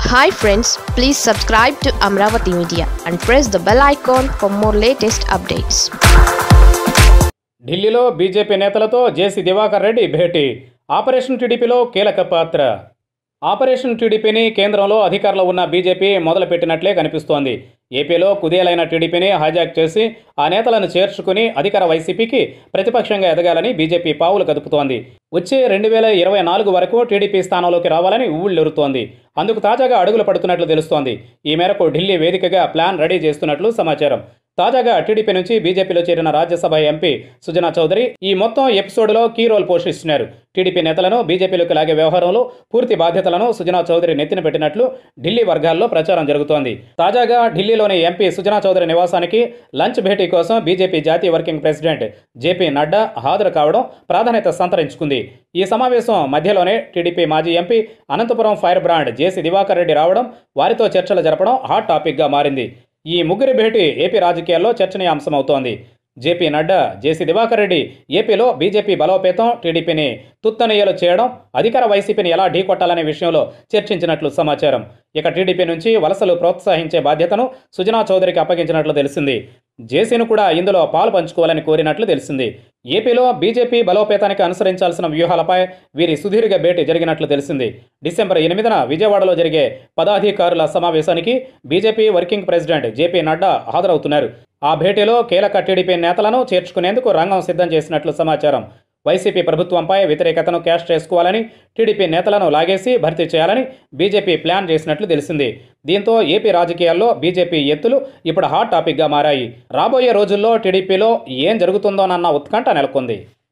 hi friends please subscribe to Amaravati media and press the bell icon for more latest updates ఢిల్లీలో BJP నేతలతో JC Diwakar Reddy భేటీ operation టీడీపీలో కీలక పాత్ర ఆపరేషన్ టీడీపీని కేంద్రంలో అధికారంలో ఉన్న బీజేపీ మొదలుపెట్టినట్లే కనిపిస్తోంది ఏపీలో కుదేలైన టీడీపీని హైజాక్ చేసి ఆ నేతలను చేర్చుకుని అధికార వైసీపీకి ప్రతిపక్షంగా ఎదగాలని బీజేపీ పావులు కదుపుతోంది వచ్చే రెండు వేల ఇరవై నాలుగు వరకు టీడీపీ స్థానంలోకి రావాలని ఊళ్ళెరుతోంది అందుకు తాజాగా అడుగులు పడుతున్నట్లు తెలుస్తోంది ఈ మేరకు ఢిల్లీ వేదికగా ప్లాన్ రెడీ చేస్తున్నట్లు సమాచారం తాజాగా టీడీపీ నుంచి బీజేపీలో చేరిన రాజ్యసభ ఎంపీ సుజనా చౌదరి ఈ మొత్తం ఎపిసోడ్లో కీ రోల్ పోషిస్తున్నారు టీడీపీ నేతలను బీజేపీలోకి లాగే వ్యవహారంలో పూర్తి బాధ్యతలను సుజనా చౌదరి నెత్తిన పెట్టినట్లు ఢిల్లీ వర్గాల్లో ప్రచారం జరుగుతోంది తాజాగా ఢిల్లీలోని ఎంపీ సుజనా చౌదరి నివాసానికి లంచ్ భేటీ కోసం బీజేపీ జాతీయ వర్కింగ్ ప్రెసిడెంట్ జేపీ నడ్డా హాజరు కావడం ప్రాధాన్యత సంతరించుకుంది ఈ సమావేశం మధ్యలోనే టీడీపీ మాజీ MP Anantapuram fire brand JC Diwakar Reddy రావడం వారితో చర్చలు జరపడం హాట్ టాపిక్గా మారింది ఈ ముగ్గురి భేటీ ఏపీ రాజకీయాల్లో చర్చనీయాంశమవుతోంది జేపీ నడ్డా జేసీ దివాకర్ రెడ్డి ఏపీలో బీజేపీ బలోపేతం టీడీపీని తుత్తనయ్యలు చేయడం అధికార వైసీపీని ఎలా ఢీకొట్టాలనే విషయంలో చర్చించినట్లు సమాచారం ఇక టీడీపీ నుంచి వలసలు ప్రోత్సహించే బాధ్యతను సుజనా చౌదరికి అప్పగించినట్లు తెలిసింది జేసీను కూడా ఇందులో పాలు పంచుకోవాలని కోరినట్లు తెలిసింది ఏపీలో బీజేపీ బలోపేతానికి అనుసరించాల్సిన వ్యూహాలపై వీరి సుదీర్ఘ భేటీ జరిగినట్లు తెలిసింది డిసెంబర్ ఎనిమిదిన విజయవాడలో జరిగే పదాధికారుల సమావేశానికి BJP working president JP Nadda హాజరవుతున్నారు ఆ భేటీలో కీలక టీడీపీ నేతలను చేర్చుకునేందుకు రంగం సిద్ధం చేసినట్లు సమాచారం వైసీపీ ప్రభుత్వంపై వ్యతిరేకతను క్యాష్ చేసుకోవాలని టీడీపీ నేతలను లాగేసి భర్తీ చేయాలని బీజేపీ ప్లాన్ చేసినట్లు తెలిసింది దీంతో ఏపీ రాజకీయాల్లో బీజేపీ ఎత్తులు ఇప్పుడు హాట్ టాపిక్గా మారాయి రాబోయే రోజుల్లో టీడీపీలో ఏం జరుగుతుందోనన్న ఉత్కంఠ నెలకొంది